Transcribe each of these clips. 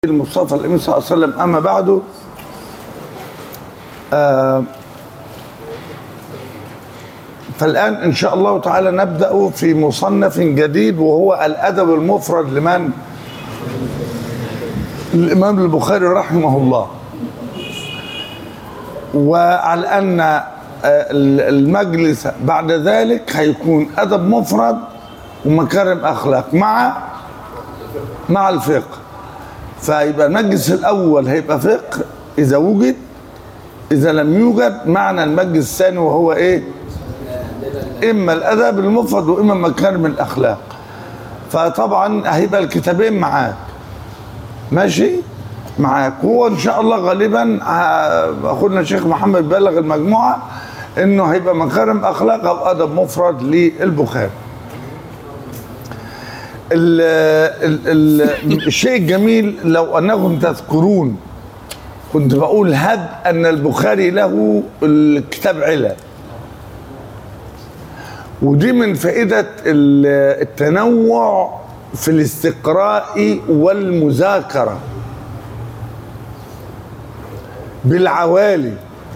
المصطفى الامين صلى الله عليه وسلم اما بعده آه فالان ان شاء الله تعالى نبدا في مصنف جديد وهو الادب المفرد لمن الامام البخاري رحمه الله وعلى ان آه، المجلس بعد ذلك هيكون ادب مفرد ومكارم اخلاق مع مع الفقه فيبقى المجلس الاول هيبقى فقه اذا وجد اذا لم يوجد معنى المجلس الثاني وهو ايه اما الادب المفرد واما مكارم الاخلاق فطبعا هيبقى الكتابين معاك ماشي معاك هو ان شاء الله غالبا ه- اخونا الشيخ محمد بلغ المجموعه انه هيبقى مكارم اخلاق او ادب مفرد للبخاري ال ال ال الشيء الجميل لو انكم تذكرون كنت بقول هب ان البخاري له الكتاب علل ودي من فائدة ال- التنوع في الاستقراء والمذاكرة بالعوالي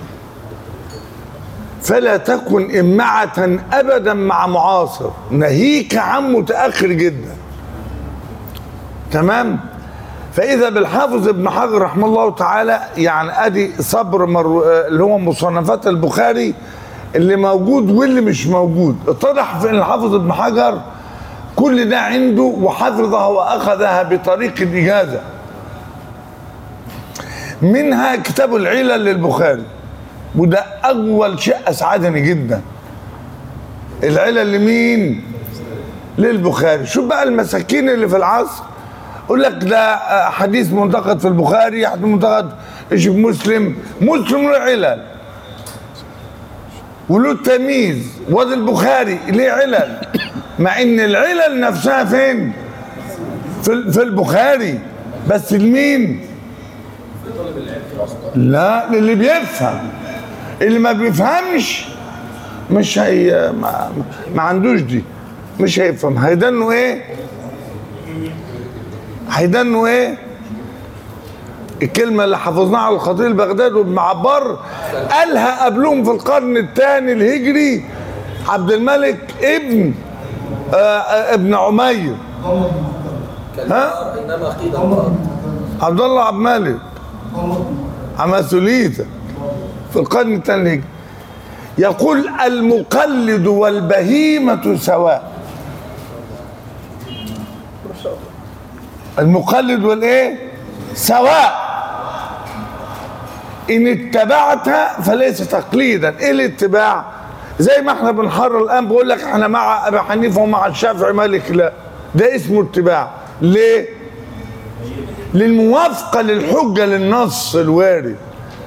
فلا تكن إمعة أبدا مع معاصر ناهيك عن متأخر جدا تمام فإذا بالحافظ ابن حجر رحمه الله تعالى يعني أدي صبر مر... اللي هو مصنفات البخاري اللي موجود واللي مش موجود اتضح في ان الحافظ ابن حجر كل ده عنده وحفظها واخذها بطريق الاجازه منها كتاب العلل للبخاري وده اول شيء اسعدني جدا العلل لمين للبخاري شوف بقى المساكين اللي في العصر يقول لك ده آه، حديث منتقد في البخاري حديث منتقد ايش في مسلم مسلم له علل وله تمييز وادي البخاري ليه علل مع ان العلل نفسها فين في, في البخاري بس لمين لا للي بيفهم اللي ما بيفهمش مش هي ما, ما عندوش دي مش هيفهم هيدنوا ايه هيدنوا ايه الكلمة اللي حفظناها على الخطيب البغدادي وابن عبار قالها قبلهم في القرن الثاني الهجري عبد الملك ابن آه آه ابن عمير ها انما قيل امرأة عبد الله عبد الملك عماسوليتا في القرن الثاني الهجري يقول المقلد والبهيمة سواء المقلد والايه سواء ان اتبعت فليس تقليدا ايه الاتباع زي ما احنا بنحرر الان بقول لك احنا مع ابي حنيفه ومع الشافعي مالك لا ده اسمه اتباع ليه للموافقه للحجه للنص الوارد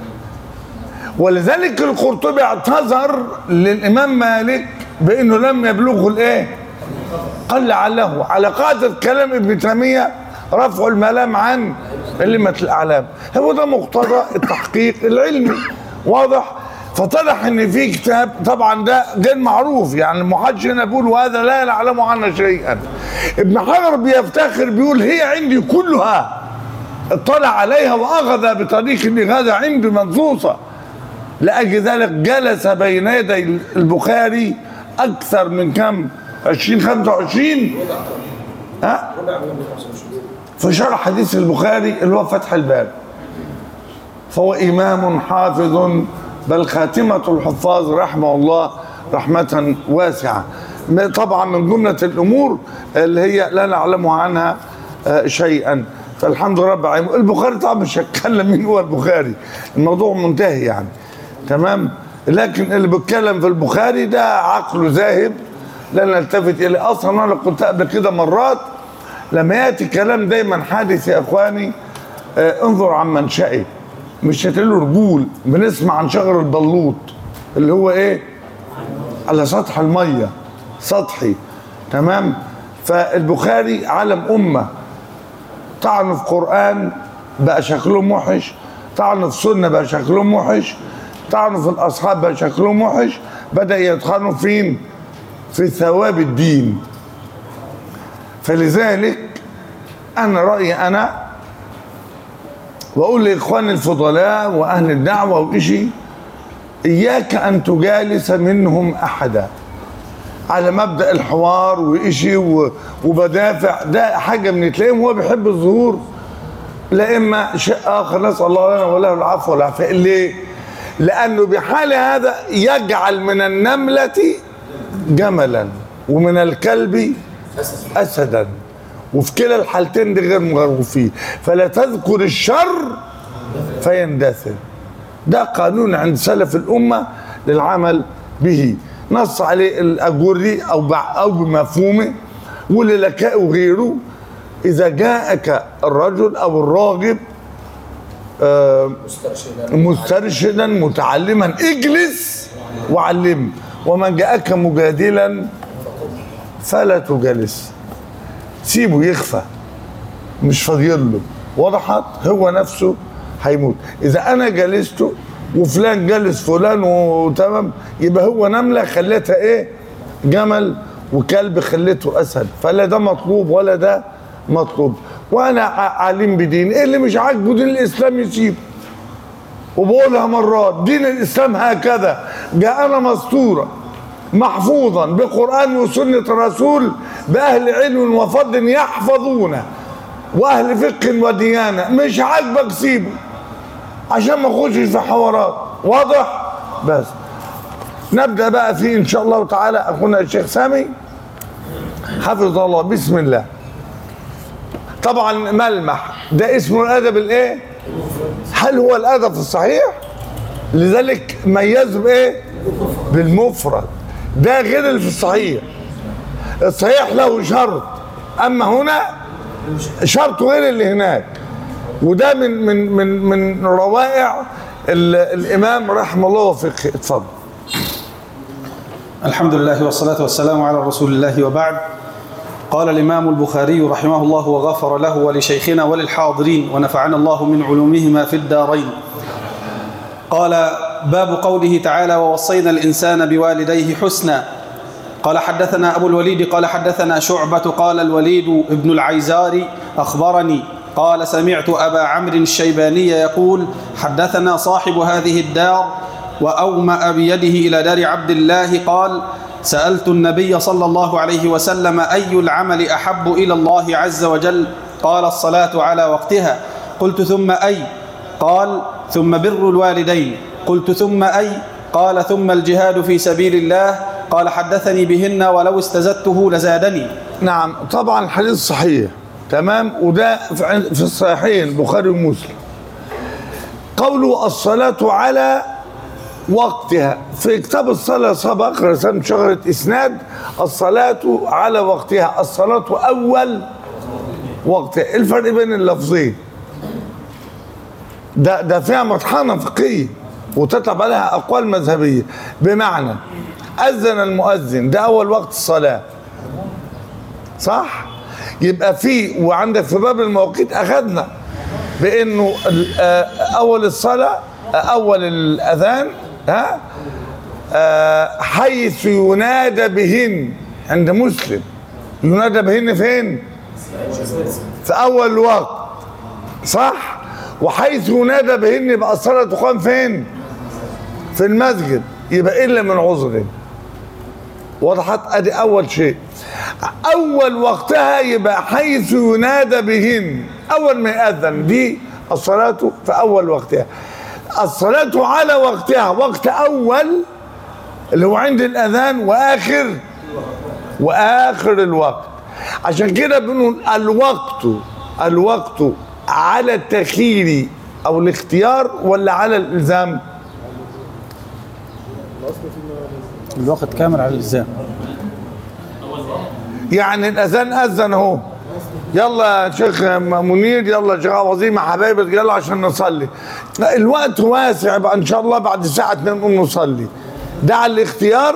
ولذلك القرطبي اعتذر للامام مالك بانه لم يبلغه الايه قال لعله على قاعده كلام ابن تيميه رفع الملام عن كلمه الاعلام هو ده مقتضى التحقيق العلمي واضح فطلع ان في كتاب طبعا ده غير معروف يعني المحدث هنا بيقول وهذا لا نعلم عنه شيئا ابن حجر بيفتخر بيقول هي عندي كلها اطلع عليها واخذ بطريق الاغاثه عندي منصوصه لاجل ذلك جلس بين يدي البخاري اكثر من كم 20 25 ها في شرح حديث البخاري اللي هو فتح الباب فهو امام حافظ بل خاتمه الحفاظ رحمه الله رحمه واسعه م- طبعا من جمله الامور اللي هي لا نعلم عنها آه، شيئا فالحمد لله رب العالمين البخاري طبعا مش هتكلم مين هو البخاري الموضوع منتهي يعني تمام لكن اللي بيتكلم في البخاري ده عقله ذاهب لا نلتفت اليه اصلا انا كنت قبل كده مرات لما ياتي كلام دايما حادث يا اخواني آه انظر عن منشئه مش هتلاقي رجول بنسمع عن شجر البلوط اللي هو ايه على سطح الميه سطحي تمام فالبخاري علم امه طعن في قرآن بقى شكلهم وحش طعن في سنة بقى شكلهم وحش طعن في الأصحاب بقى شكلهم وحش بدأ يطعنوا فين في ثواب الدين فلذلك أنا رأيي أنا واقول لاخواني الفضلاء واهل الدعوه وإشي اياك ان تجالس منهم احدا على مبدا الحوار وإشي و- وبدافع ده حاجه من تلاقيهم هو بيحب الظهور لا اما شيء اخر نسال الله لنا وله العفو والعافيه ليه؟ لانه بحال هذا يجعل من النمله جملا ومن الكلب اسدا وفي كلا الحالتين دي غير مرغوب فيه فلا تذكر الشر فيندثر ده قانون عند سلف الامه للعمل به نص عليه الاجوري او بع- او بمفهومه وللكاء وغيره اذا جاءك الرجل او الراغب آه، مسترشدا متعلما اجلس وعلم ومن جاءك مجادلا فلا تجلس سيبه يخفى مش فاضيين له وضحت هو نفسه هيموت اذا انا جلسته وفلان جلس فلان وتمام يبقى هو نمله خليتها ايه جمل وكلب خليته اسد فلا ده مطلوب ولا ده مطلوب وانا ع- عليم بدين ايه اللي مش عاجبه دين الاسلام يسيبه وبقولها مرات دين الاسلام هكذا جاءنا مسطورا محفوظا بقران وسنه الرسول باهل علم وفضل يحفظونه واهل فقه وديانه مش عاجبك سيبه عشان ما اخشش في حوارات واضح بس نبدا بقى فيه ان شاء الله تعالى اخونا الشيخ سامي حفظ الله بسم الله طبعا ملمح ده اسمه الادب الايه هل هو الادب الصحيح لذلك ميزه بايه بالمفرد ده غير اللي في الصحيح الصحيح له شرط اما هنا شرط غير اللي هناك وده من من من من روائع ال- الامام رحمه الله وفقه اتفضل الحمد لله والصلاة والسلام على رسول الله وبعد قال الإمام البخاري رحمه الله وغفر له ولشيخنا وللحاضرين ونفعنا الله من علومهما في الدارين قال باب قوله تعالى ووصينا الإنسان بوالديه حسنا قال حدثنا أبو الوليد قال حدثنا شعبة قال الوليد ابن العيزار أخبرني قال سمعت أبا عمرو الشيباني يقول حدثنا صاحب هذه الدار وأومأ بيده إلى دار عبد الله قال سألت النبي صلى الله عليه وسلم أي العمل أحب إلى الله عز وجل قال الصلاة على وقتها قلت ثم أي قال ثم بر الوالدين قلت ثم أي قال ثم الجهاد في سبيل الله قال حدثني بهن ولو استزدته لزادني نعم طبعا الحديث صحيح تمام وده في عن- في الصحيحين البخاري ومسلم قوله الصلاة على وقتها في كتاب الصلاة سبق رسمت شجرة إسناد الصلاة على وقتها الصلاة أول وقتها إيه الفرق بين اللفظين ده ده فيها مطحنة فقهية وتتبع عليها أقوال مذهبية بمعنى أذن المؤذن ده أول وقت الصلاة صح يبقى في وعندك في باب المواقيت اخذنا بانه ال- آه، اول الصلاه آه، اول الاذان ها آه، حيث ينادى بهن عند مسلم ينادى بهن فين في اول الوقت صح وحيث ينادى بهن يبقى الصلاه تقام فين في المسجد يبقى الا من عذر وضحت ادي اول شيء اول وقتها يبقى حيث ينادى بهن اول ما ياذن دي الصلاه في اول وقتها الصلاه على وقتها وقت اول اللي هو عند الاذان واخر واخر الوقت عشان كده بنقول الوقت الوقت على التخيير او الاختيار ولا على الالزام الوقت كامل على الإلزام يعني الاذان اذن اهو يلا يا شيخ منير يلا يا شيخ عظيم يا حبايبي يلا عشان نصلي لا، الوقت واسع بقى ان شاء الله بعد ساعه نقوم نصلي ده على الاختيار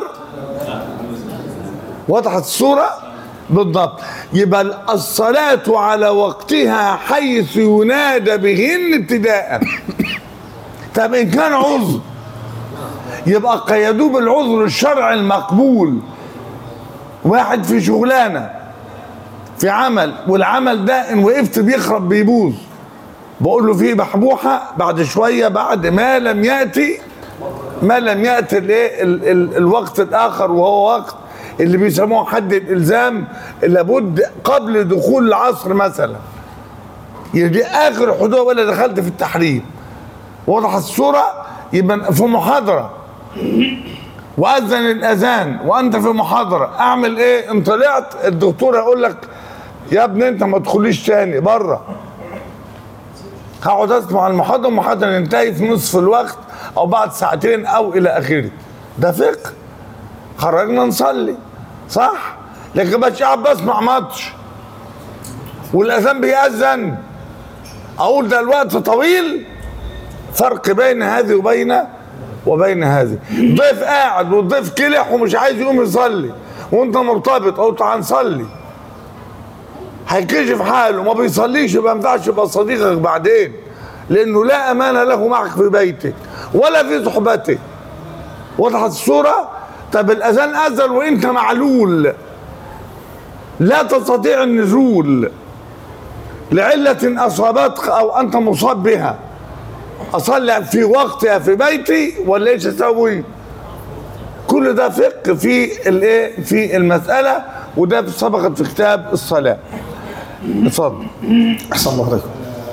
وضحت الصوره بالضبط يبقى الصلاة على وقتها حيث ينادى بهن ابتداء طب ان كان عذر يبقى قيدوه بالعذر الشرعي المقبول واحد في شغلانه في عمل والعمل ده ان وقفت بيخرب بيبوظ بقول له في بحبوحه بعد شويه بعد ما لم ياتي ما لم ياتي الايه ال- ال- الوقت الاخر وهو وقت اللي بيسموه حد الالزام لابد قبل دخول العصر مثلا يجي اخر حدود ولا دخلت في التحريم وضحت الصوره يبقى في محاضره واذن الاذان وانت في محاضره اعمل ايه ان طلعت الدكتور يقول لك يا ابني انت ما تدخليش تاني بره هقعد اسمع المحاضره المحاضره ينتهي في نصف الوقت او بعد ساعتين او الى اخره ده فقه خرجنا نصلي صح لكن مش قاعد بسمع ماتش والاذان بيأذن اقول ده الوقت طويل فرق بين هذه وبين وبين هذه ضيف قاعد والضيف كلح ومش عايز يقوم يصلي وانت مرتبط او تعال نصلي هيكشف حاله ما بيصليش يبقى ما ينفعش يبقى صديقك بعدين لانه لا امانه له معك في بيتك ولا في صحبتك وضحت الصوره طب الاذان اذن وانت معلول لا تستطيع النزول لعله اصابتك او انت مصاب بها اصلي في وقتها في بيتي ولا ايش اسوي كل ده فقه في الايه في المساله وده سبقت في كتاب الصلاه اتفضل أحسن الله عليكم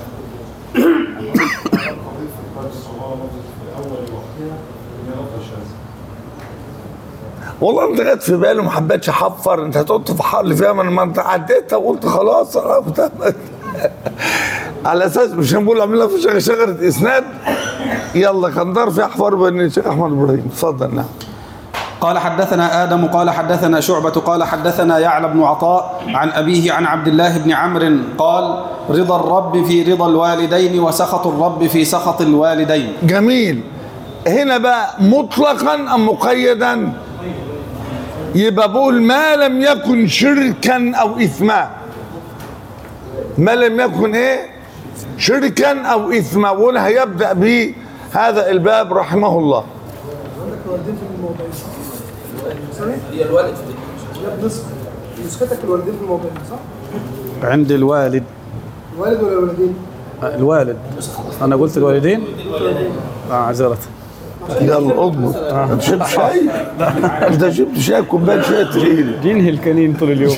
والله انت جت في بالي وما حبيتش احفر انت هتقعد تفحر لي فيها ما انا ما انت عديتها وقلت خلاص عرفت على اساس مش هنقول عاملين في شغ- شجره اسناد يلا كان دار في احفار بين الشيخ احمد ابراهيم اتفضل نعم قال حدثنا آدم قال حدثنا شعبة قال حدثنا يعلى بن عطاء عن أبيه عن عبد الله بن عمرو قال رضا الرب في رضا الوالدين وسخط الرب في سخط الوالدين جميل هنا بقى مطلقا ام مقيدا يبقى بقول ما لم يكن شركا او اثما ما لم يكن ايه شركا او اثما وهنا هيبدا بهذا الباب رحمه الله الوالدين في الموضعين صح؟ هي الوالد في نسخة نسختك الوالدين في الموضعين صح؟ عند الوالد الوالد ولا الوالدين؟ الوالد أنا قلت الوالدين آه عذرت يلا اضبط انت شربت شاي انت شربت شاي كوبايه شاي تقيله دينه الكنين طول اليوم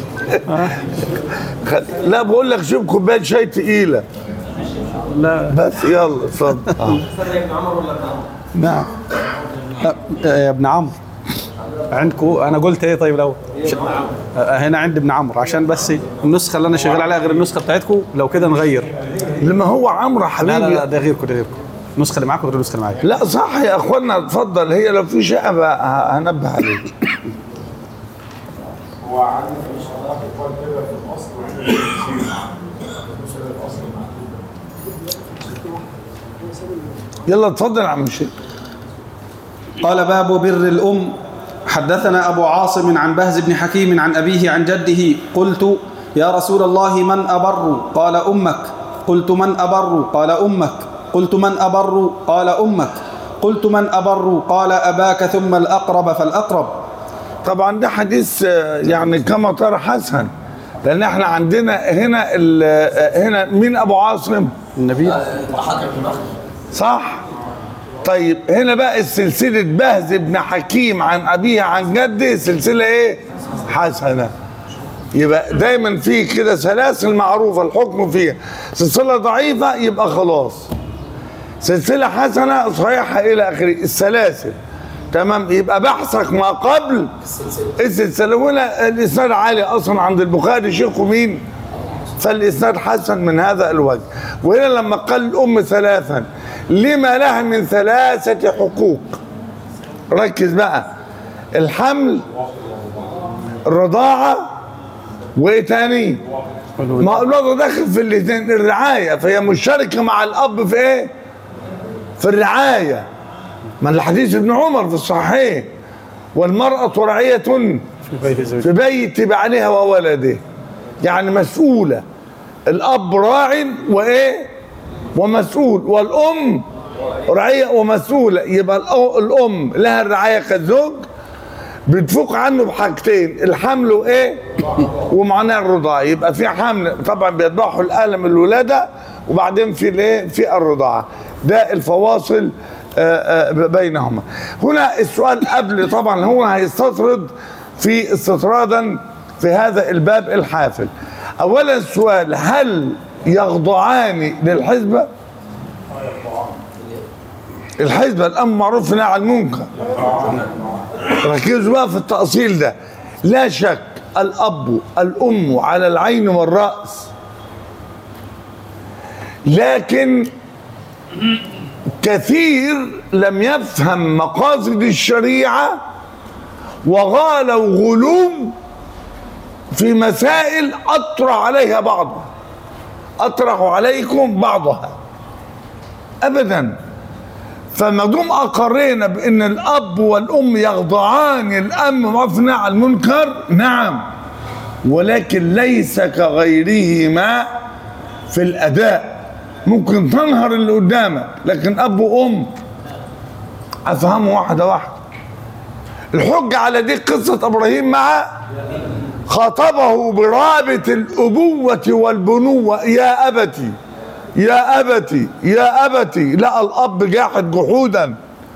خ- لا بقول لك شوف كوبايه شاي تقيله لا بس يلا اتفضل آه. نعم لا، يا ابن عمرو عندكم انا قلت ايه طيب لو ش- آه، هنا عند ابن عمرو عشان بس النسخه اللي انا شغال عليها غير النسخه بتاعتكم لو كده نغير لما هو عمرو لا لا حبيبي لا ده غيركم ده غيركم النسخه اللي معاكم غير النسخه اللي معايا لا صح يا اخوانا اتفضل هي لو في شيء أبقى ه- هنبه عليه هو عندي في شرائح يقال كده في الاصل وعندي في التفسير مثل الاصل يلا اتفضل يا عم الشيخ قال باب بر الأم حدثنا أبو عاصم عن بهز بن حكيم عن أبيه عن جده قلت يا رسول الله من أبر قال أمك قلت من أبر قال أمك قلت من أبر قال أمك قلت من أبر قال أباك ثم الأقرب فالأقرب طبعا ده حديث آه، يعني كما ترى حسن لان احنا عندنا هنا ال- آه، هنا مين ابو عاصم النبي صح طيب هنا بقى سلسلة بهز بن حكيم عن أبيه عن جده سلسلة إيه؟ حسنة يبقى دايما في كده سلاسل معروفة الحكم فيها سلسلة ضعيفة يبقى خلاص سلسلة حسنة صحيحة إلى آخره السلاسل تمام يبقى بحثك ما قبل السلسلة وهنا الإسناد عالي أصلا عند البخاري شيخه مين؟ فالإسناد حسن من هذا الوجه وهنا لما قال الأم ثلاثا لما لها من ثلاثة حقوق ركز بقى الحمل الرضاعة وإيه تاني؟ ما الوضع داخل في الاثنين الرعاية فهي مشتركة مع الأب في إيه؟ في الرعاية ما الحديث ابن عمر في الصحيح والمرأة رعية في بيت زوجها في بيت بعلها وولده يعني مسؤولة الأب راع وإيه ومسؤول والأم رعية ومسؤولة يبقى الأ- الأم لها الرعاية كالزوج بتفوق عنه بحاجتين الحمل وإيه ومعناه الرضاعة يبقى في حمل طبعا بيتبعوا الألم الولادة وبعدين في الايه في الرضاعه ده الفواصل آه، آه، بينهما هنا السؤال قبل طبعا هو هيستطرد في استطرادا في هذا الباب الحافل اولا السؤال هل يخضعان للحزبه الحزبه الامر معروف والنهي عن المنكر ركزوا بقى في التأصيل ده لا شك الأب الأم على العين والرأس لكن كثير لم يفهم مقاصد الشريعة وغالوا غلو في مسائل أطرح عليها بعضها أطرح عليكم بعضها أبداً فما دام اقرينا بان الاب والام يخضعان الام وفنا على المنكر نعم ولكن ليس كغيرهما في الاداء ممكن تنهر اللي قدامك لكن اب وام افهمه واحده واحده الحجه على دي قصه ابراهيم مع خاطبه برابط الابوه والبنوه يا ابتي يا أبتي يا أبتي لا الأب جاحد جحودا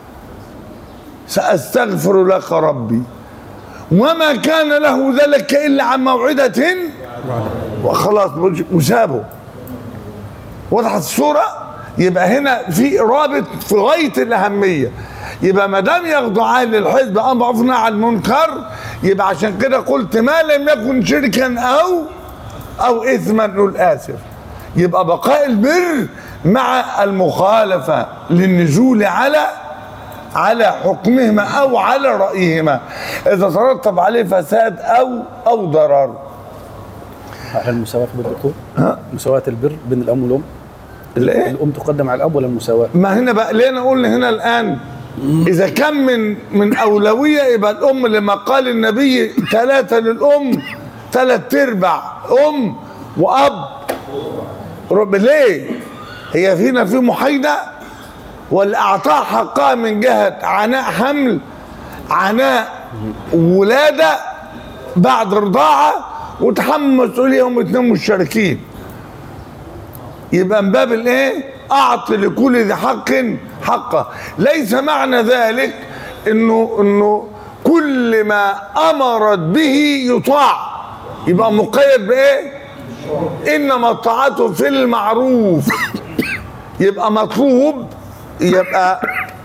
سأستغفر لك ربي وما كان له ذلك إلا عن موعدة وخلاص وسابه وضحت الصورة يبقى هنا في رابط في غاية الأهمية يبقى ما دام يخضعان للحزب أمر معروف عن المنكر يبقى عشان كده قلت ما لم يكن شركا أو أو إثما نقول آسف يبقى بقاء البر مع المخالفة للنزول على على حكمهما أو على رأيهما إذا ترتب عليه فساد أو أو ضرر على المساواة في الدكتور مساواة البر بين الأم والأم الإيه؟ الأم تقدم على الأب ولا المساواة ما هنا بقى ليه أنا أقول هنا الآن إذا كان من من أولوية يبقى الأم لما قال النبي ثلاثة للأم ثلاث أرباع أم وأب رب ليه؟ هي فينا في محايدة ولا أعطاها حقها من جهة عناء حمل عناء ولادة بعد رضاعة وتحمل مسؤولية هم اتنين مشتركين يبقى من باب الايه اعطي لكل ذي حق حقه ليس معنى ذلك انه انه كل ما امرت به يطاع يبقى مقيد بايه انما الطاعات في المعروف يبقى مطلوب يبقى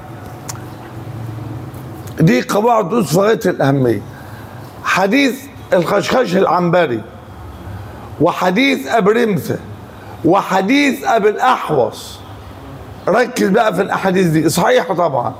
دي قواعد أسس في غايه الاهميه حديث الخشخش العنبري وحديث ابي رمثه وحديث ابي الاحوص ركز بقى في الاحاديث دي صحيحه طبعا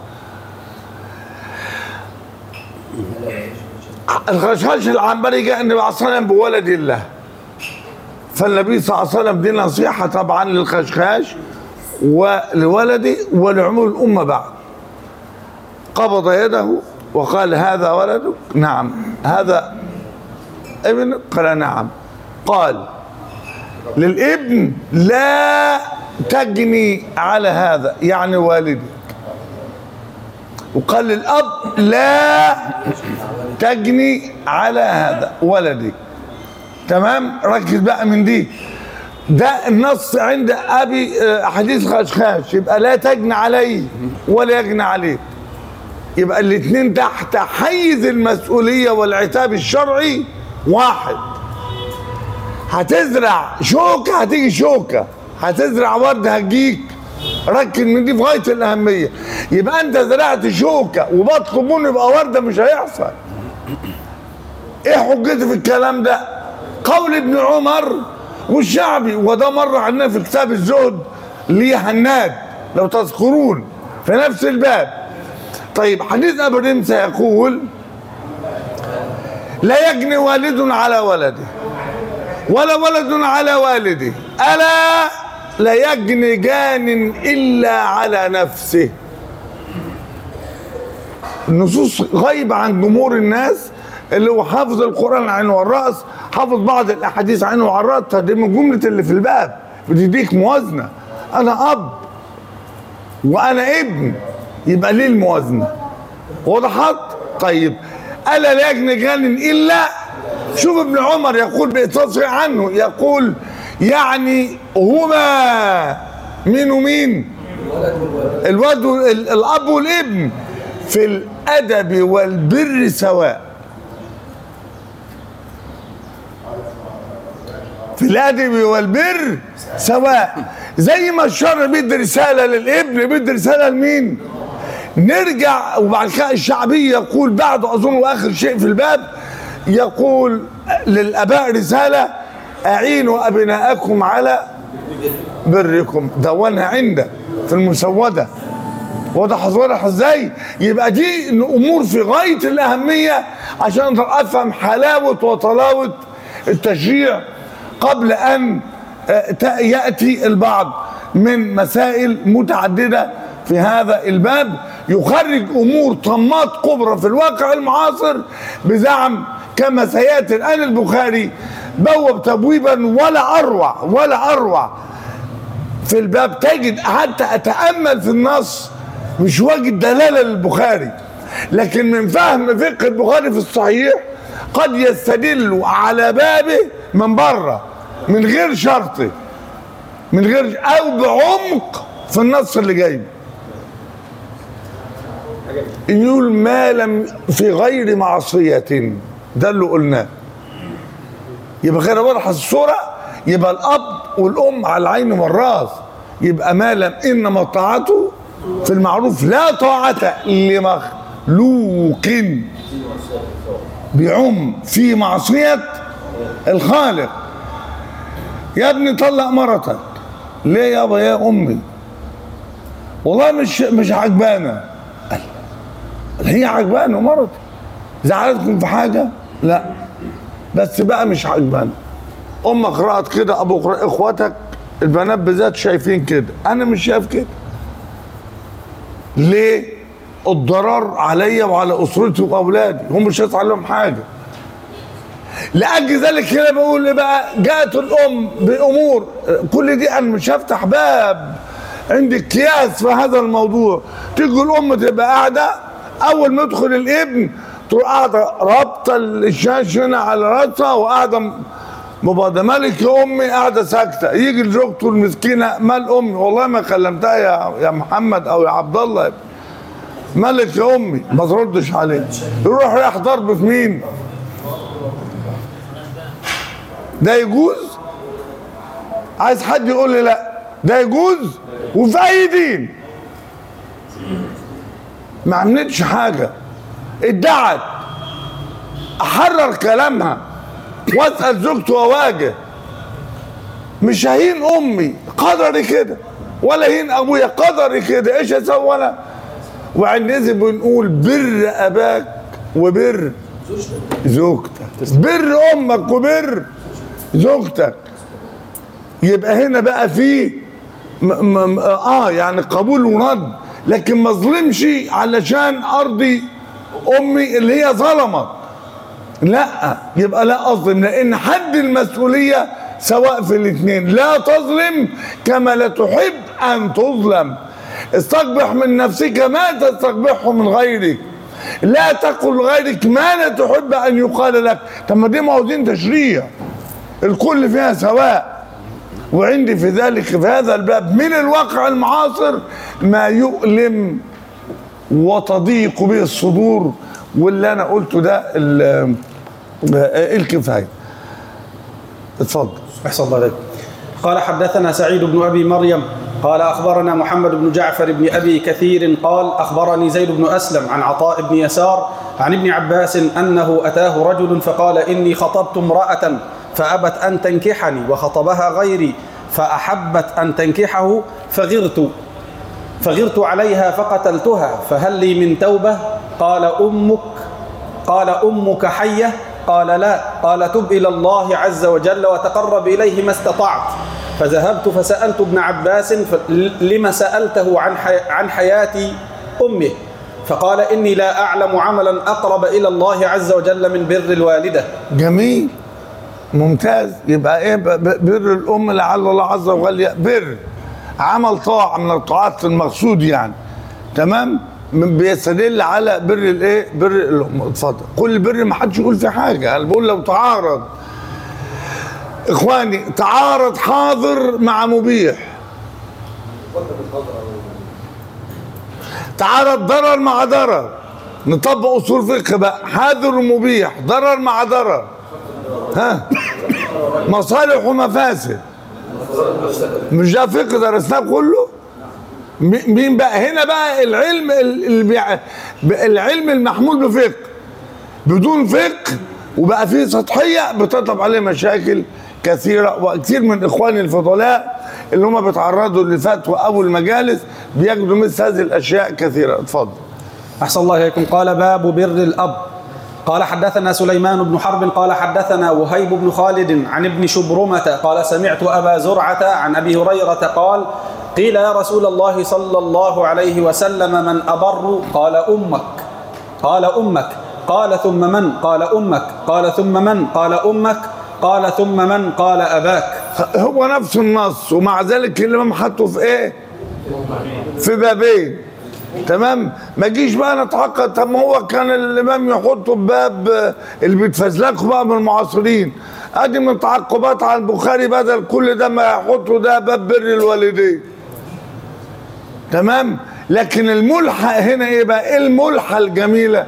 الخشخش العنبري جاء النبي عليه الصلاه والسلام بولد الله فالنبي صلى الله عليه وسلم دي نصيحه طبعا للخشخاش ولولده ولعموم الامه بعد قبض يده وقال هذا ولدك نعم هذا ابن قال نعم قال للابن لا تجني على هذا يعني والدي وقال للاب لا تجني على هذا ولدي تمام ركز بقى من دي ده النص عند ابي آه، حديث خشخاش يبقى لا تجني عليه ولا يجني عليه يبقى الاثنين تحت حيز المسؤوليه والعتاب الشرعي واحد هتزرع شوكة هتيجي شوكة هتزرع ورد هتجيك ركز من دي في غاية الأهمية يبقى أنت زرعت شوكة وبطلب منه يبقى وردة مش هيحصل إيه حجتي في الكلام ده؟ قول ابن عمر والشعبي وده مر عندنا في كتاب الزهد لهناد لو تذكرون في نفس الباب طيب حديث أبو رمسة يقول لا يجني والد على ولده ولا ولد على والده ألا لا يجني جان إلا على نفسه النصوص غايبة عن جمهور الناس اللي هو حافظ القرآن عينه والرأس حافظ بعض الأحاديث عينه والرأس دي من جملة اللي في الباب بتديك موازنة أنا أب وأنا ابن يبقى ليه الموازنة وضحت طيب ألا لا يجني جان إلا شوف ابن عمر يقول بإتصال عنه يقول يعني هما مين ومين الولد وال- الاب والابن في الادب والبر سواء في الادب والبر سواء زي ما الشرع بيدي رساله للابن بيدي رساله لمين نرجع وبعد كده الشعبي يقول بعد اظن اخر شيء في الباب يقول للاباء رساله اعينوا ابناءكم على بركم دونها عنده في المسوده واضح واضح ازاي يبقى دي امور في غايه الاهميه عشان اقدر افهم حلاوه وطلاوه التشريع قبل ان آه، تا- ياتي البعض من مسائل متعدده في هذا الباب يخرج امور طمات كبرى في الواقع المعاصر بزعم كما سياتي الان البخاري بوب تبويبا ولا اروع ولا اروع في الباب تجد حتى اتامل في النص مش واجد دلاله للبخاري لكن من فهم فقه البخاري في الصحيح قد يستدل على بابه من بره من غير شرط من غير او بعمق في النص اللي جاي يقول ما لم في غير معصيه ده اللي قلناه يبقى غير واضح الصورة يبقى الأب والأم على العين والرأس يبقى ما لم إنما طاعته في المعروف لا طاعة لمخلوق بيعم في معصية الخالق يا ابني طلق مرتك ليه يابا يا أمي والله مش مش عجبانة قال هي عجبانة مرتي زعلتكم في حاجة لا بس بقى مش عجباني امك رأت كده ابوك رأى اخواتك البنات بالذات شايفين كده انا مش شايف كده ليه الضرر عليا وعلى اسرتي واولادي هم مش هيطلع لهم حاجه لاجل ذلك هنا بقول ايه بقى جاءت الام بامور كل دي انا مش هفتح باب عندي اكياس في هذا الموضوع تيجي الام تبقى قاعده اول ما يدخل الابن تروح قاعده رابطه الشاش هنا على راسها وقاعده مبادة مالك يا امي قاعده ساكته يجي لزوجته المسكينه مال امي والله ما كلمتها يا يا محمد او يا عبد الله مالك يا امي ما تردش عليه يروح رايح ضرب في مين ده يجوز عايز حد يقول لي لا ده يجوز وفي اي دين ما عملتش حاجه ادعت احرر كلامها واسال زوجته واواجه مش هين امي قدري كده ولا هين ابويا قدري كده ايش اسوي انا وعندئذ بنقول بر اباك وبر زوجتك بر امك وبر زوجتك يبقى هنا بقى في م م اه يعني قبول ورد لكن ما اظلمش علشان ارضي امي اللي هي ظلمت لا يبقى لا اظلم لان حد المسؤوليه سواء في الاثنين لا تظلم كما لا تحب ان تظلم استقبح من نفسك ما تستقبحه من غيرك لا تقل لغيرك ما لا تحب ان يقال لك طب ما دي موازين تشريع الكل فيها سواء وعندي في ذلك في هذا الباب من الواقع المعاصر ما يؤلم وتضيق به الصدور واللي انا قلته ده ال- الكفايه اتفضل أحسن الله عليك قال حدثنا سعيد بن أبي مريم قال أخبرنا محمد بن جعفر بن أبي كثير قال أخبرني زيد بن أسلم عن عطاء بن يسار عن ابن عباس أنه أتاه رجل فقال إني خطبت امرأة فأبت أن تنكحني وخطبها غيري فأحبت أن تنكحه فغرت فغرت عليها فقتلتها فهل لي من توبة قال أمك قال أمك حية قال لا قال تب إلى الله عز وجل وتقرب إليه ما استطعت فذهبت فسألت ابن عباس ف- لما سألته عن, حي عن حياة أمه فقال إني لا أعلم عملا أقرب إلى الله عز وجل من بر الوالدة جميل ممتاز يبقى ايه ب- ب- بر الام لعل الله عز وجل بر عمل طاعه من الطاعات المقصود يعني تمام من- بيستدل على بر الايه بر الام اتفضل كل بر ما حدش يقول في حاجه انا بقول لو تعارض اخواني تعارض حاضر مع مبيح تعارض ضرر مع ضرر نطبق اصول فقه بقى حاضر ومبيح ضرر مع ضرر ها مصالح ومفاسد مش ده فقه درسناه كله م- مين بقى هنا بقى العلم ال- اللي بيع- العلم المحمول بفقه بدون فقه وبقى فيه سطحيه بتطلب عليه مشاكل كثيره وكثير من اخواني الفضلاء اللي هم بيتعرضوا للفتوى او المجالس بيجدوا مثل هذه الاشياء كثيره اتفضل أحسن الله إليكم قال باب بر الأب قال حدثنا سليمان بن حرب قال حدثنا وهيب بن خالد عن ابن شبرمة قال سمعت أبا زرعة عن أبي هريرة قال قيل يا رسول الله صلى الله عليه وسلم من أبر قال أمك قال أمك قال ثم من قال أمك قال ثم من قال أمك قال ثم من قال أباك هو نفس النص ومع ذلك الامام حطه في ايه في بابين تمام ما جيش بقى نتعقد طب ما هو كان الامام يحطه في باب آه، اللي بيتفزلكوا بقى من المعاصرين ادي من تعقبات على البخاري بدل كل ده ما يحطه ده باب بر الوالدين تمام لكن الملحق هنا ايه بقى ايه الملحة الجميلة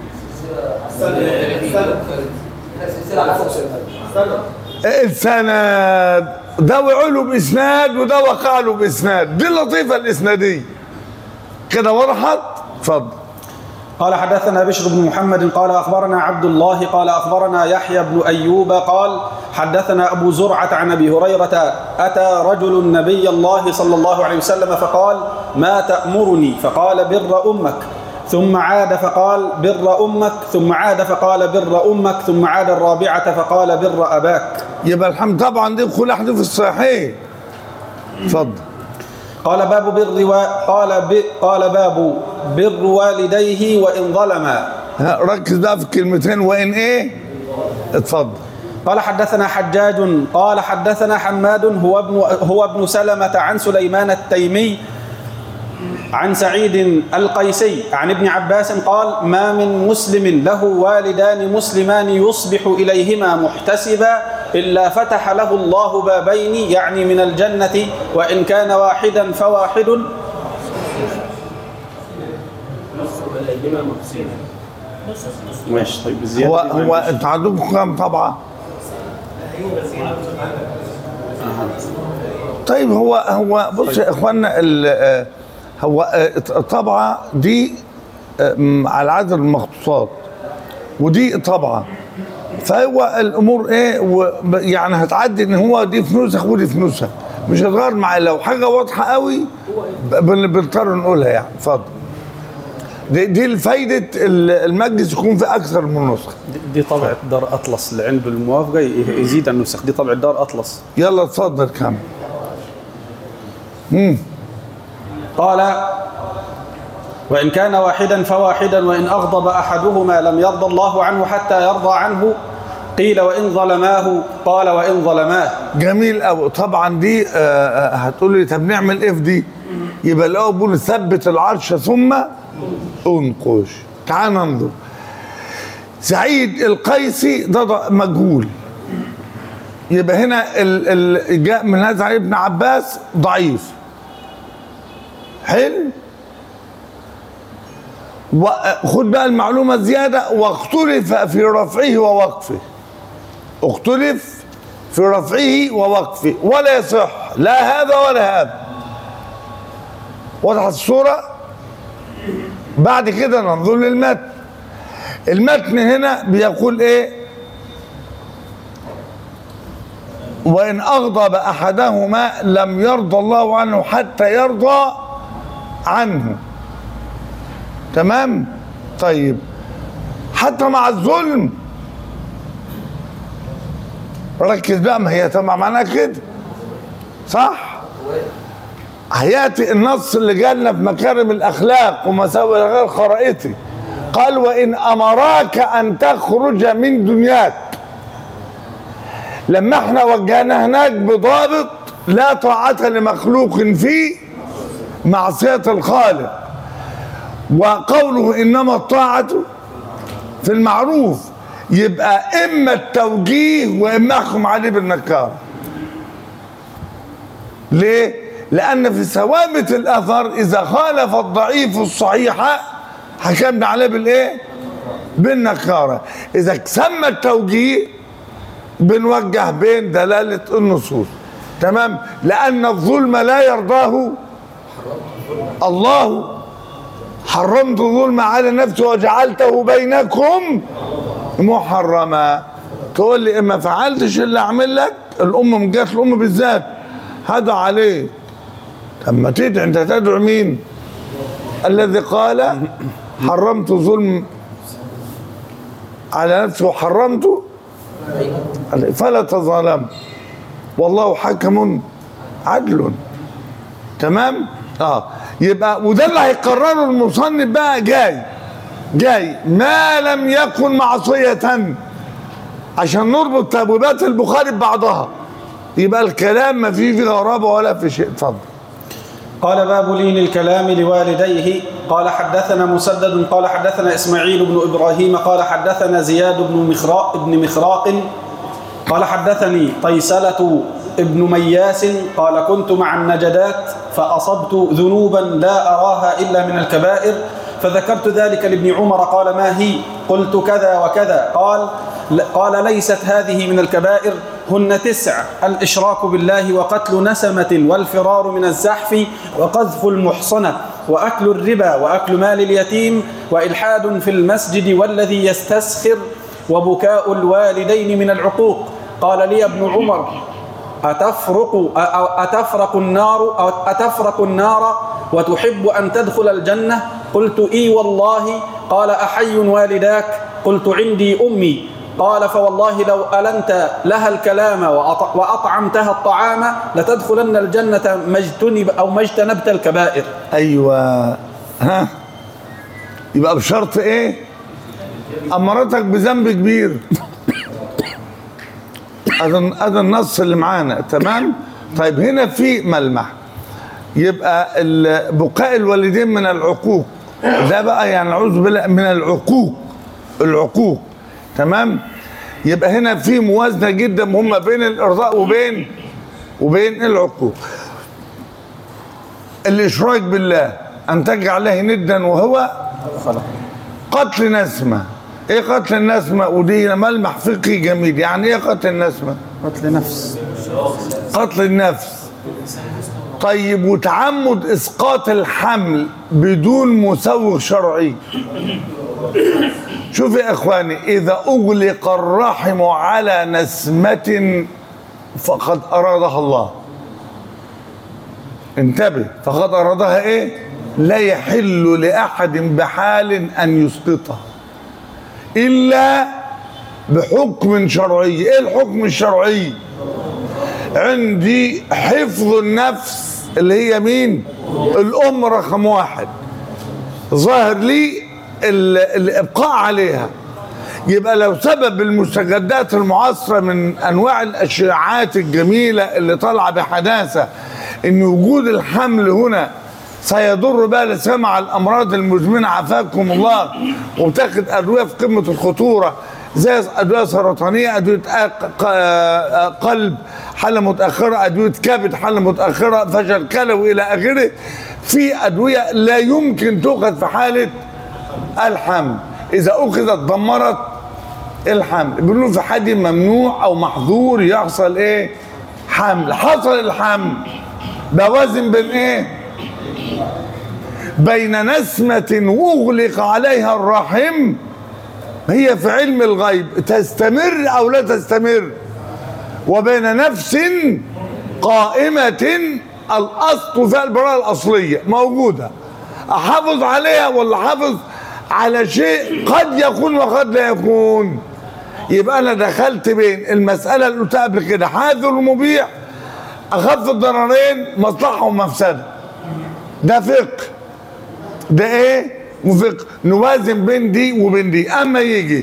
السند ده وعله باسناد وده وقع له باسناد دي اللطيفه الاسناديه كده وضحت اتفضل قال حدثنا بشر بن محمد قال أخبرنا عبد الله قال أخبرنا يحيى بن أيوب قال حدثنا أبو زرعة عن أبي هريرة أتى رجل النبي الله صلى الله عليه وسلم فقال ما تأمرني فقال بر أمك ثم عاد فقال بر أمك ثم عاد فقال بر أمك ثم عاد الرابعة فقال بر أباك يبقى الحمد طبعا دي كل واحده في الصحيح اتفضل قال باب بر و... قال ب... قال باب بر والديه وإن ظلما ها، ركز بقى في الكلمتين وان ايه اتفضل قال حدثنا حجاج قال حدثنا حماد هو ابن هو ابن سلمة عن سليمان التيمي عن سعيد القيسي عن ابن عباس قال ما من مسلم له والدان مسلمان يصبح إليهما محتسبا إلا فتح له الله بابين يعني من الجنة وإن كان واحدا فواحد ماشي طيب هو هو انتوا عندكم كام طبعه طيب هو هو بص يا اخوانا ال- آه، هو آه، الطبعه دي آه، م- على عدد المخطوطات ودي طبعه فهو الامور ايه و- ب- يعني هتعدي ان هو دي في نسخ ودي في نسخ مش هتغير معايا لو حاجه واضحه قوي ب- بن- بنضطر نقولها يعني اتفضل دي, دي الفايده ال- المجلس يكون في اكثر من نسخه دي طبعة دار أطلس اللي عنده الموافقة يزيد النسخ دي طبعة دار أطلس يلا اتفضل كمل مم. قال وإن كان واحدا فواحدا وإن أغضب أحدهما لم يرضى الله عنه حتى يرضى عنه قيل وإن ظلماه قال وإن ظلماه جميل قوي طبعا دي آه، آه، هتقول لي طب نعمل ايه في دي يبقى الاول بيقول ثبت العرش ثم انقش تعال ننظر سعيد القيسي ده ض- مجهول يبقى هنا ال ال جاء من هذا علي بن عباس ضعيف حلو وخد بقى المعلومة زيادة واختلف في رفعه ووقفه اختلف في رفعه ووقفه ولا يصح لا هذا ولا هذا وضحت الصورة بعد كده ننظر للمتن المتن هنا بيقول ايه وإن أغضب أحدهما لم يرضى الله عنه حتى يرضى عنه تمام طيب حتى مع الظلم ركز بقى ما هي طبعا معناها كده صح هياتي النص اللي جالنا في مكارم الاخلاق ومساوئ غير خرائطي قال وان امراك ان تخرج من دنياك لما احنا وجهنا هناك بضابط لا طاعة لمخلوق في معصية الخالق وقوله انما الطاعة في المعروف يبقى اما التوجيه واما احكم عليه بالنكاره ليه لان في ثوابت الاثر اذا خالف الضعيف الصحيح حكمنا عليه بالايه بالنكاره اذا سمى التوجيه بنوجه بين دلاله النصوص تمام لان الظلم لا يرضاه الله حرمت الظلم على نفسي وجعلته بينكم محرما تقول لي ما فعلتش اللي اعمل لك الام من جهه الام بالذات هدع عليه طب ما تدعي انت تدعو مين الذي قال حرمت ظلم على نفسي وحرمته فلا تظالم والله حكم عدل تمام اه يبقى وده اللي هيقرره المصنف بقى جاي جاي ما لم يكن معصية عشان نربط تبويبات البخاري ببعضها يبقى الكلام ما فيه في غرابة ولا في شيء اتفضل قال باب لين الكلام لوالديه قال حدثنا مسدد قال حدثنا إسماعيل بن إبراهيم قال حدثنا زياد بن مخراق, بن مخراق قال حدثني طيسلة ابن مياس قال كنت مع النجدات فأصبت ذنوبا لا أراها إلا من الكبائر فذكرت ذلك لابن عمر قال ما هي قلت كذا وكذا قال قال ليست هذه من الكبائر هن تسع الإشراك بالله وقتل نسمة والفرار من الزحف وقذف المحصنة وأكل الربا وأكل مال اليتيم وإلحاد في المسجد والذي يستسخر وبكاء الوالدين من العقوق قال لي ابن عمر أتفرق أتفرق النار أو أتفرق النار وتحب أن تدخل الجنة قلت إي والله قال أحي والداك قلت عندي أمي قال فوالله لو ألنت لها الكلام وأط- وأطعمتها الطعام لتدخلن الجنة ما اجتنب أو ما اجتنبت الكبائر ايوه ها يبقى بشرط ايه امرتك بذنب كبير هذا هذا النص اللي معانا تمام طيب هنا في ملمح يبقى ال- بقاء الوالدين من العقوق ده بقى يعني اعوذ بالله من العقوق العقوق تمام يبقى هنا في موازنه جدا مهمه بين الارضاء وبين وبين العقوق الاشراك بالله ان تجعل له ندا وهو قتل نسمه ايه قتل النسمه ودي ملمح فقهي جميل يعني ايه قتل النسمه قتل نفس قتل النفس طيب وتعمد اسقاط الحمل بدون مسوغ شرعي شوف يا اخواني اذا اغلق الرحم على نسمه فقد ارادها الله انتبه فقد ارادها ايه لا يحل لاحد بحال ان يسقطها الا بحكم شرعي ايه الحكم الشرعي عندي حفظ النفس اللي هي مين الام رقم واحد ظاهر لي ال- الابقاء عليها يبقى لو سبب المستجدات المعاصرة من أنواع الأشعاعات الجميلة اللي طالعة بحداثة إن وجود الحمل هنا سيضر بها الإسلام على الأمراض المزمنة عافاكم الله وبتاخد أدوية في قمة الخطورة زي أدوية سرطانية أدوية أق- ق- قلب حالة متأخرة أدوية كبد حالة متأخرة فشل كلوي إلى آخره في أدوية لا يمكن تؤخذ في حالة الحمل اذا اخذت دمرت الحمل بيقولوا في حد ممنوع او محظور يحصل ايه حمل حصل الحمل بوازن بين ايه بين نسمة اغلق عليها الرحم هي في علم الغيب تستمر او لا تستمر وبين نفس قائمة الأصل فيها البراءة الأصلية موجودة أحافظ عليها ولا أحافظ على شيء قد يكون وقد لا يكون يبقى أنا دخلت بين المسألة اللي قلتها قبل كده حاذر ومبيح أخف الضررين مصلحة ومفسدة ده فقه ده إيه؟ وفقه نوازن بين دي وبين دي أما يجي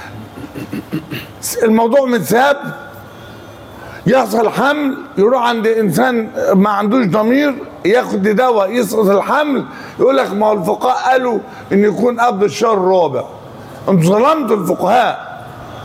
الموضوع متساب يحصل حمل يروح عند انسان ما عندوش ضمير ياخد دواء يسقط الحمل يقول لك ما هو الفقهاء قالوا ان يكون قبل الشهر الرابع انتوا ظلمتوا الفقهاء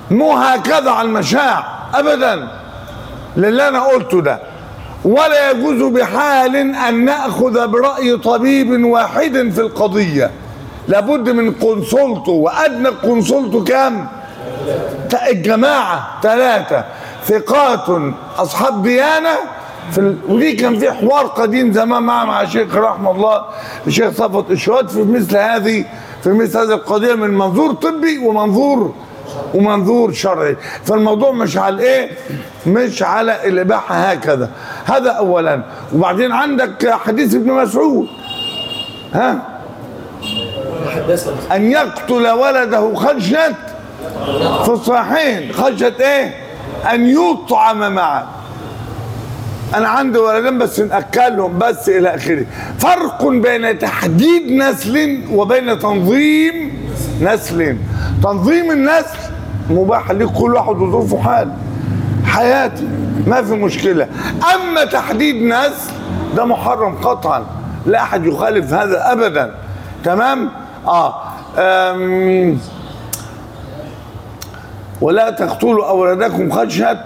مو هكذا على المشاع ابدا للي انا قلته ده ولا يجوز بحال ان ناخذ براي طبيب واحد في القضيه لابد من قنصلته وادنى قنصلته كام تا- الجماعه ثلاثه ثقات اصحاب ديانه في ال... ودي كان في حوار قديم زمان مع مع الشيخ رحمه الله الشيخ صفوت الشهاد في مثل هذه في مثل هذه القضيه من منظور طبي ومنظور ومنظور شرعي فالموضوع مش على ايه مش على الاباحه هكذا هذا اولا وبعدين عندك حديث ابن مسعود ها ان يقتل ولده خشيه في الصحيحين خشيه ايه ان يطعم معه انا عندي ولدين بس ناكلهم بس الى اخره فرق بين تحديد نسل وبين تنظيم نسل تنظيم النسل مباح ليك كل واحد وظروفه حال حياتي ما في مشكله اما تحديد نسل ده محرم قطعا لا احد يخالف هذا ابدا تمام اه أم ولا تقتلوا اولادكم خشيه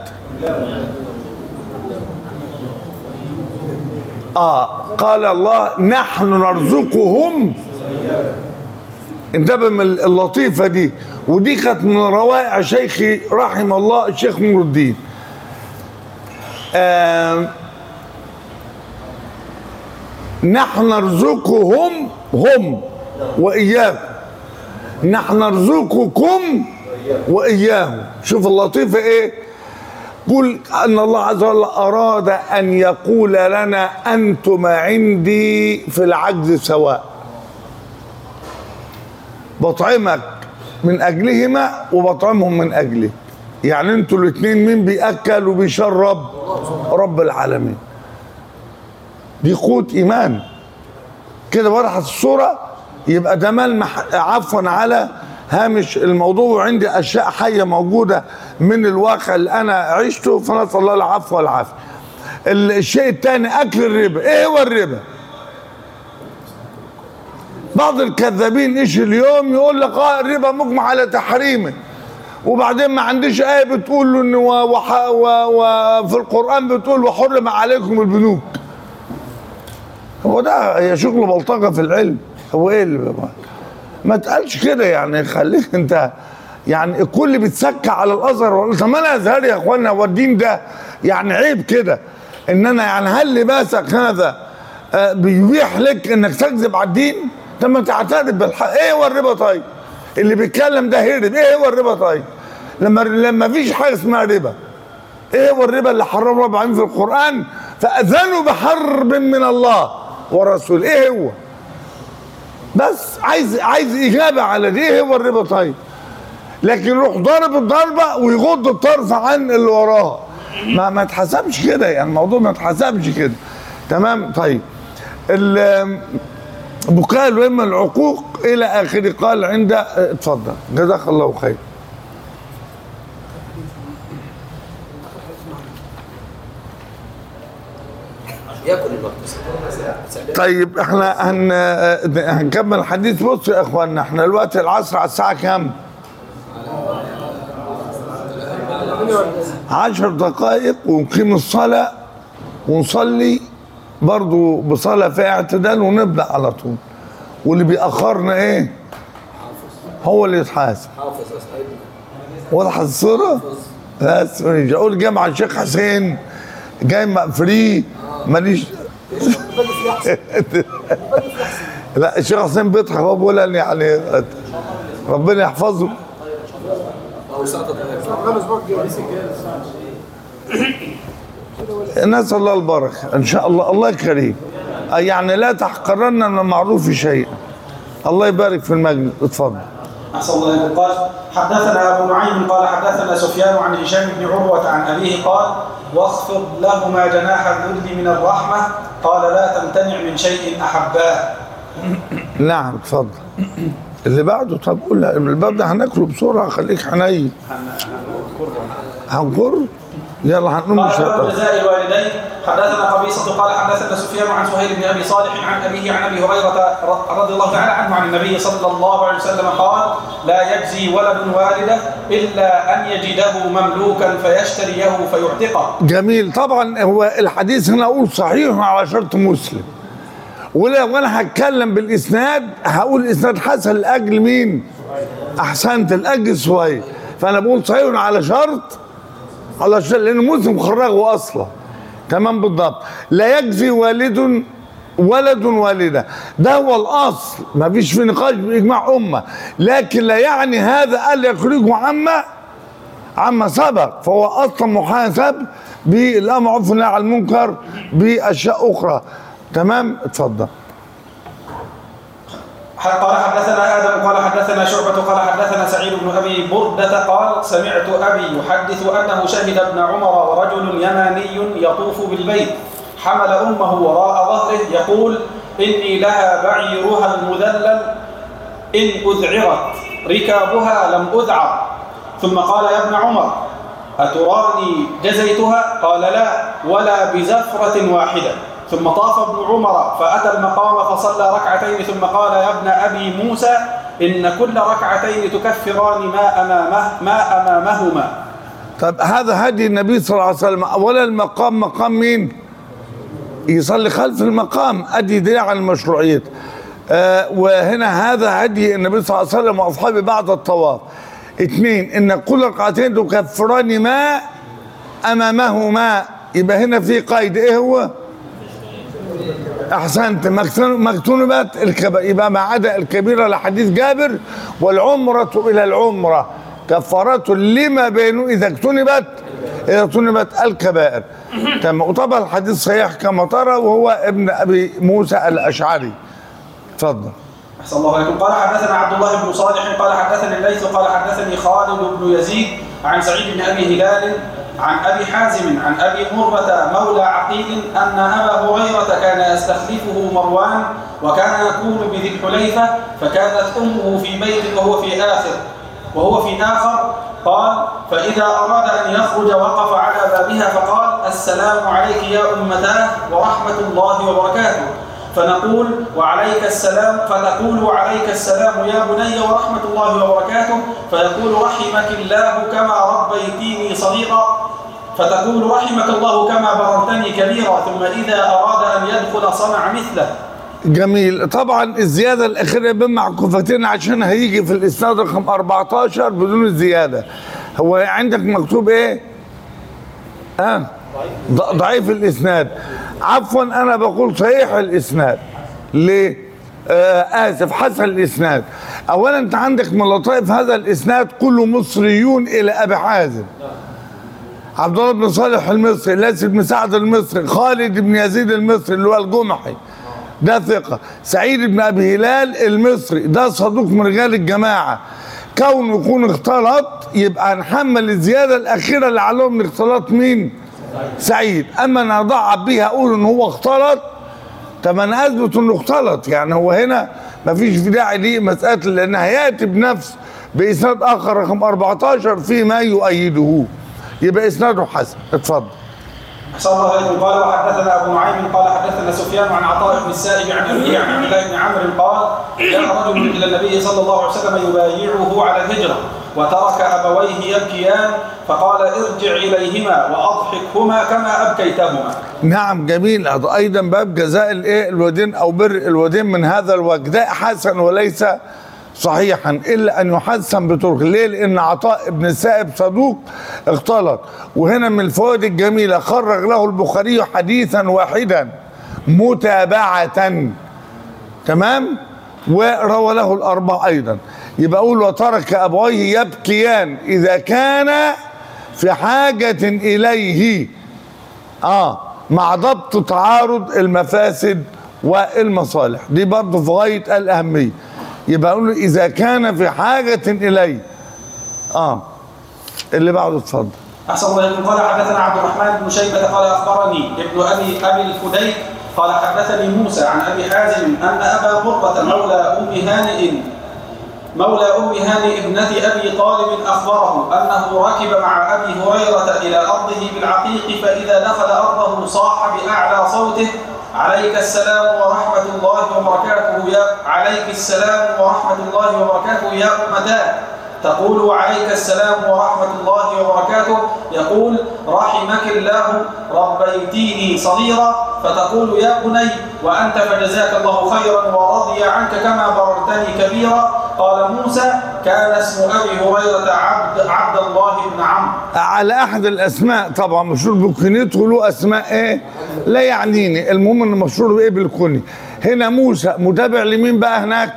اه قال الله نحن نرزقهم انتبه من اللطيفه دي ودي كانت من روائع شيخي رحمه الله الشيخ نور الدين آه نحن نرزقهم هم واياكم نحن نرزقكم واياهم شوف اللطيفه ايه قل ان الله عز وجل اراد ان يقول لنا انتما عندي في العجز سواء بطعمك من اجلهما وبطعمهم من اجلك يعني انتوا الاثنين مين بياكل وبيشرب رب العالمين دي قوت ايمان كده وضحت الصوره يبقى ده ملمح عفوا على هامش الموضوع وعندي اشياء حيه موجوده من الواقع اللي انا عشته فنسال الله العفو والعافيه. الشيء الثاني اكل الربا، ايه هو الربا؟ بعض الكذابين ايش اليوم يقول لك اه الربا مجمع على تحريمه وبعدين ما عنديش ايه بتقول له ان وفي و و في القران بتقول وحرم عليكم البنوك. هو ده هي شغل بلطجه في العلم هو ايه اللي بقى؟ ما تقالش كده يعني خليك انت يعني الكل بيتسكع على الازهر ولا طب ما انا ازهري يا اخوانا هو الدين ده يعني عيب كده ان انا يعني هل لباسك هذا آه، بيبيح لك انك تكذب على الدين؟ طب ما تعترف بالحق ايه هو الربا طيب؟ اللي بيتكلم ده هرب ايه هو الربا طيب؟ لما لما فيش حاجه اسمها ربا ايه هو الربا اللي حرمه رب العالمين في القران؟ فاذنوا بحرب من الله ورسوله ايه هو؟ بس عايز عايز اجابه على دي ايه هو الربا طيب لكن يروح ضارب الضربه ويغض الطرف عن اللي وراه ما ما اتحسبش كده يعني الموضوع ما اتحسبش كده تمام طيب ال- بكاء الأم العقوق الى اخره قال عند اتفضل جزاك الله خير ياكل المغتصب طيب احنا هن هنكمل الحديث بصوا يا اخوانا احنا دلوقتي العصر على الساعه كام؟ عشر دقائق ونقيم الصلاة ونصلي برضو بصلاة فيها اعتدال ونبدأ على طول واللي بيأخرنا ايه؟ هو اللي يتحاسب حافظ أصحابنا وضحت الصورة؟ بس ماشي اقول جامعة الشيخ حسين جاي فري ماليش لا الشيخ حسين بيضحك هو بيقول أن يعني ربنا يحفظه أو سقطت غير خمس بقى نسأل الله البركة إن شاء الله الله كريم أي يعني لا تحقرن من المعروف شيئا الله يبارك في المجلس اتفضل أحسن الله إليكم قال حدثنا أبو نعيم قال حدثنا سفيان عن هشام بن عروة عن أبيه قال واخفض لهما جناح الذل من الرحمة قال لا تمتنع من شيء أحباه نعم اتفضل اللي بعده طب قول لا، الباب ده هناكله بسرعة خليك حنين هنقر يلا هنقوم قال باب بشطر جزاء الوالدين حدثنا قبيصة قال حدثنا سفيان عن سهيل بن أبي صالح عن أبيه عن أبي هريرة ر- رضي الله تعالى عنه عن النبي صلى الله عليه وسلم قال لا يجزي ولد والده إلا أن يجده مملوكا فيشتريه فيعتقه جميل طبعا هو الحديث هنا اقول صحيح على شرط مسلم ولو انا هتكلم بالاسناد هقول الاسناد حسن لاجل مين احسنت لاجل سهيل فانا بقول صحيح على شرط على شرط لان مسلم خرجه اصلا تمام بالضبط لا يجزي والد ولد والده ده هو الاصل ما فيش في نقاش باجماع امه لكن لا يعني هذا الا يخرجه عما عما سبق فهو اصلا محاسب بالامر عرف والنهي عن المنكر باشياء اخرى تمام اتفضل قال حدثنا آدم قال حدثنا شعبة قال حدثنا سعيد بن أبي بردة قال سمعت أبي يحدث أنه شهد ابن عمر ورجل يماني يطوف بالبيت حمل أمه وراء ظهره يقول إني لها بعيرها المذلل إن أذعرت ركابها لم أذعر ثم قال يا ابن عمر أتراني جزيتها قال لا ولا بزفرة واحدة ثم طاف ابن عمر فأتى المقام فصلى ركعتين ثم قال يا ابن أبي موسى إن كل ركعتين تكفران ما أمامه ما أمامهما طب هذا هدي النبي صلى الله عليه وسلم اولا المقام مقام مين يصلي خلف المقام ادي دليل على المشروعيه آه وهنا هذا هدي النبي صلى الله عليه وسلم واصحابه بعد الطواف اثنين ان كل ركعتين تكفران ما امامهما يبقى هنا في قيد ايه هو احسنت مكتون- مكتونبت الكبائر يبقى ما عدا الكبيره لحديث جابر والعمره الى العمره كفارات لما بينه اذا اجتنبت اذا اجتنبت الكبائر تمام وطبعا الحديث صحيح كما ترى وهو ابن ابي موسى الاشعري اتفضل أحسن الله عليكم قال حدثنا عبد الله بن صالح قال حدثني الليث قال حدثني خالد بن يزيد عن سعيد بن أبي هلال عن أبي حازم عن أبي مرة مولى عقيل أن أبا هريرة كان يستخلفه مروان وكان يكون بذي الحليفة فكانت أمه في بيت وهو في آخر وهو في آخر قال فإذا أراد أن يخرج وقف على بابها فقال السلام عليك يا أمتاه ورحمة الله وبركاته فنقول وعليك السلام فتقول وعليك السلام يا بني ورحمة الله وبركاته فيقول رحمك الله كما ربيتيني صغيرا فتقول رحمك الله كما بررتني كبيرا ثم إذا أراد أن يدخل صنع مثله جميل طبعا الزياده الاخيره بين معكوفتين عشان هيجي في الاسناد رقم 14 بدون الزياده هو عندك مكتوب ايه اه ض- ضعيف الاسناد عفوا انا بقول صحيح الاسناد ليه آه اسف حسن الاسناد اولا انت عندك من لطائف هذا الاسناد كله مصريون الى ابي حازم عبد الله بن صالح المصري ليس بن سعد المصري خالد بن يزيد المصري اللي هو الجمحي ده ثقة سعيد بن أبي هلال المصري ده صدوق من رجال الجماعة كونه يكون اختلط يبقى نحمل الزيادة الأخيرة اللي عليهم من اختلاط مين؟ سعيد أما أنا أضعف بيها أقول إن هو اختلط طب أنا أثبت إنه اختلط يعني هو هنا مفيش في داعي ليه مسألة لأن هيأتي بنفس بإسناد آخر رقم 14 فيما يؤيده يبقى إسناده حسن اتفضل أحسن الله عليكم قال وحدثنا أبو نعيم قال حدثنا سفيان عن عطاء بن السائب عن أبيه عن عبد الله بن عمرو قال جاء رجل إلى النبي صلى الله عليه وسلم يبايعه على الهجرة وترك أبويه يبكيان فقال ارجع إليهما وأضحكهما كما أبكيتهما نعم جميل هذا ايضا باب جزاء الايه الودين او بر الودين من هذا الوجه ده حسن وليس صحيحا الا ان يحسن بطرق ليه لان عطاء ابن السائب صدوق اختلط وهنا من الفوائد الجميله خرج له البخاري حديثا واحدا متابعه تمام وروى له الأربع أيضا يبقى أقول وترك أبويه يبكيان إذا كان في حاجة إليه آه مع ضبط تعارض المفاسد والمصالح دي برضه في غاية الأهمية يبقى أقول له إذا كان في حاجة إليه آه اللي بعده اتفضل أحسن الله عليكم قال حدثنا عبد الرحمن بن شيبة قال أخبرني ابن أبي أبي الفديك قال حدثني موسى عن أبي حازم أن أبا مرة مولى أم هانئ مولى أم هاني ابنة أبي طالب أخبره أنه ركب مع أبي هريرة إلى أرضه بالعقيق فإذا دخل أرضه صاح بأعلى صوته عليك السلام ورحمة الله وبركاته يا عليك السلام ورحمة الله وبركاته يا أمتاه تقول عليك السلام ورحمة الله وبركاته يقول رحمك الله ربيتيني صغيرا فتقول يا بني وأنت فجزاك الله خيرا ورضي عنك كما بررتني كبيرا قال موسى كان اسم أبي هريرة عبد, عبد الله بن عمرو على احد الاسماء طبعا مشهور بالكنيته له اسماء ايه لا يعنيني المهم انه مشهور بايه بالكني هنا موسى متابع لمين بقى هناك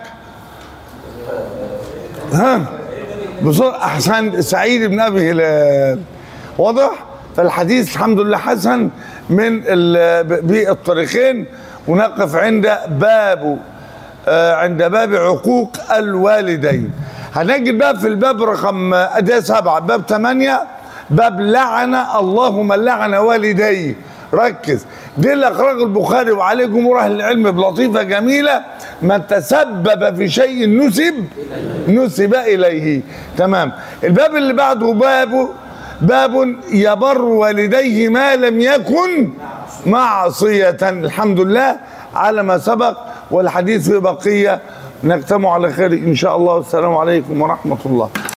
ها بصور احسن سعيد بن ابي هلال واضح فالحديث الحمد لله حسن من ال- ب- بالطريقين ونقف عند باب آه، عند باب عقوق الوالدين هنجد بقى في الباب رقم آه، ده سبعة باب ثمانية باب لعن الله من لعن والديه ركز دي اللي اخرجه البخاري وعليه جمهور اهل العلم بلطيفه جميله من تسبب في شيء نسب نسب اليه تمام الباب اللي بعده باب باب يبر والديه ما لم يكن معصيه الحمد لله على ما سبق والحديث في بقيه نجتمع على خير ان شاء الله والسلام عليكم ورحمه الله